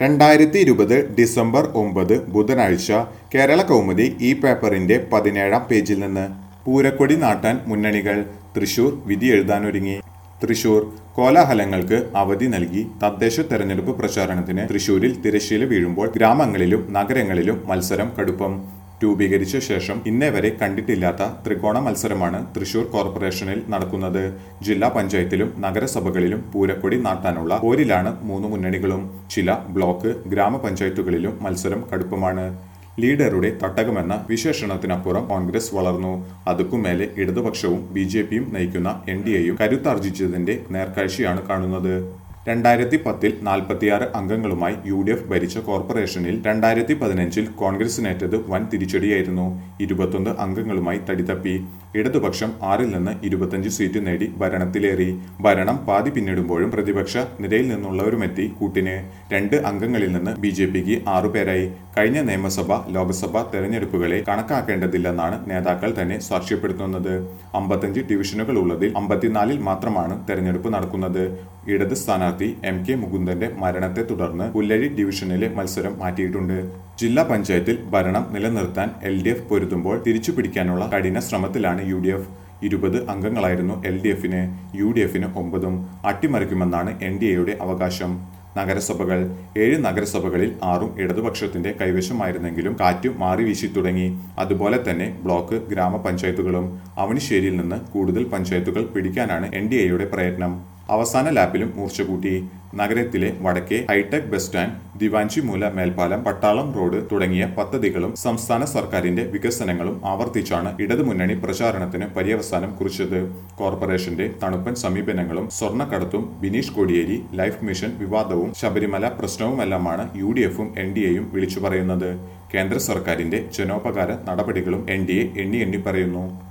രണ്ടായിരത്തി ഇരുപത് ഡിസംബർ ഒമ്പത് ബുധനാഴ്ച കേരള കൗമുദി ഈ പേപ്പറിന്റെ പതിനേഴാം പേജിൽ നിന്ന് പൂരക്കൊടി നാട്ടാൻ മുന്നണികൾ തൃശൂർ വിധി എഴുതാനൊരുങ്ങി തൃശൂർ കോലാഹലങ്ങൾക്ക് അവധി നൽകി തദ്ദേശ തെരഞ്ഞെടുപ്പ് പ്രചാരണത്തിന് തൃശൂരിൽ തിരശ്ശീല വീഴുമ്പോൾ ഗ്രാമങ്ങളിലും നഗരങ്ങളിലും മത്സരം കടുപ്പം രൂപീകരിച്ച ശേഷം ഇന്നേ വരെ കണ്ടിട്ടില്ലാത്ത ത്രികോണ മത്സരമാണ് തൃശൂർ കോർപ്പറേഷനിൽ നടക്കുന്നത് ജില്ലാ പഞ്ചായത്തിലും നഗരസഭകളിലും പൂരക്കൊടി നാട്ടാനുള്ള പോരിലാണ് മൂന്ന് മുന്നണികളും ചില ബ്ലോക്ക് ഗ്രാമപഞ്ചായത്തുകളിലും മത്സരം കടുപ്പമാണ് ലീഡറുടെ തട്ടകമെന്ന വിശേഷണത്തിനപ്പുറം കോൺഗ്രസ് വളർന്നു അതുക്കുമേലെ ഇടതുപക്ഷവും ബി ജെ പിയും നയിക്കുന്ന എൻ ഡി എയും കരുത്താർജിച്ചതിന്റെ നേർക്കാഴ്ചയാണ് കാണുന്നത് രണ്ടായിരത്തി പത്തിൽ നാൽപ്പത്തിയാറ് അംഗങ്ങളുമായി യു ഡി എഫ് ഭരിച്ച കോർപ്പറേഷനിൽ രണ്ടായിരത്തി പതിനഞ്ചിൽ കോൺഗ്രസിനേറ്റത് വൻ തിരിച്ചടിയായിരുന്നു ഇരുപത്തൊന്ന് അംഗങ്ങളുമായി തടിതപ്പി ഇടതുപക്ഷം ആറിൽ നിന്ന് ഇരുപത്തഞ്ച് സീറ്റ് നേടി ഭരണത്തിലേറി ഭരണം പാതി പിന്നിടുമ്പോഴും പ്രതിപക്ഷ നിരയിൽ നിന്നുള്ളവരുമെത്തി കൂട്ടിന് രണ്ട് അംഗങ്ങളിൽ നിന്ന് ബി ജെ പിക്ക് ആറുപേരായി കഴിഞ്ഞ നിയമസഭ ലോക്സഭ തെരഞ്ഞെടുപ്പുകളെ കണക്കാക്കേണ്ടതില്ലെന്നാണ് നേതാക്കൾ തന്നെ സാക്ഷ്യപ്പെടുത്തുന്നത് അമ്പത്തഞ്ച് ഡിവിഷനുകൾ ഉള്ളതിൽ അമ്പത്തിനാലിൽ മാത്രമാണ് തെരഞ്ഞെടുപ്പ് നടക്കുന്നത് ഇടത് സ്ഥാനാർത്ഥി എം കെ മുകുന്ദന്റെ മരണത്തെ തുടർന്ന് പുല്ലഴി ഡിവിഷനിലെ മത്സരം മാറ്റിയിട്ടുണ്ട് ജില്ലാ പഞ്ചായത്തിൽ ഭരണം നിലനിർത്താൻ എൽ ഡി എഫ് പൊരുതുമ്പോൾ തിരിച്ചു പിടിക്കാനുള്ള കഠിന ശ്രമത്തിലാണ് യു ഡി എഫ് ഇരുപത് അംഗങ്ങളായിരുന്നു എൽ ഡി എഫിന് യു ഡി എഫിന് ഒമ്പതും അട്ടിമറിക്കുമെന്നാണ് എൻ ഡി എയുടെ അവകാശം നഗരസഭകൾ ഏഴ് നഗരസഭകളിൽ ആറും ഇടതുപക്ഷത്തിന്റെ കൈവശമായിരുന്നെങ്കിലും കാറ്റ് മാറി വീശി തുടങ്ങി അതുപോലെ തന്നെ ബ്ലോക്ക് ഗ്രാമപഞ്ചായത്തുകളും അവണിശ്ശേരിയിൽ നിന്ന് കൂടുതൽ പഞ്ചായത്തുകൾ പിടിക്കാനാണ് എൻ ഡി എയുടെ പ്രയത്നം അവസാന ലാപ്പിലും മൂർച്ച കൂട്ടി നഗരത്തിലെ വടക്കേ ഹൈടെക് ബസ് സ്റ്റാൻഡ് ദിവാഞ്ചിമൂല മേൽപ്പാലം പട്ടാളം റോഡ് തുടങ്ങിയ പദ്ധതികളും സംസ്ഥാന സർക്കാരിന്റെ വികസനങ്ങളും ആവർത്തിച്ചാണ് ഇടതുമുന്നണി പ്രചാരണത്തിന് പര്യവസാനം കുറിച്ചത് കോർപ്പറേഷന്റെ തണുപ്പൻ സമീപനങ്ങളും സ്വർണ്ണക്കടത്തും ബിനീഷ് കോടിയേരി ലൈഫ് മിഷൻ വിവാദവും ശബരിമല പ്രശ്നവുമെല്ലാമാണ് യു ഡി എഫും എൻ ഡി എയും വിളിച്ചു പറയുന്നത് കേന്ദ്ര സർക്കാരിന്റെ ജനോപകാര നടപടികളും എൻ ഡി എ എണ്ണി എണ്ണി പറയുന്നു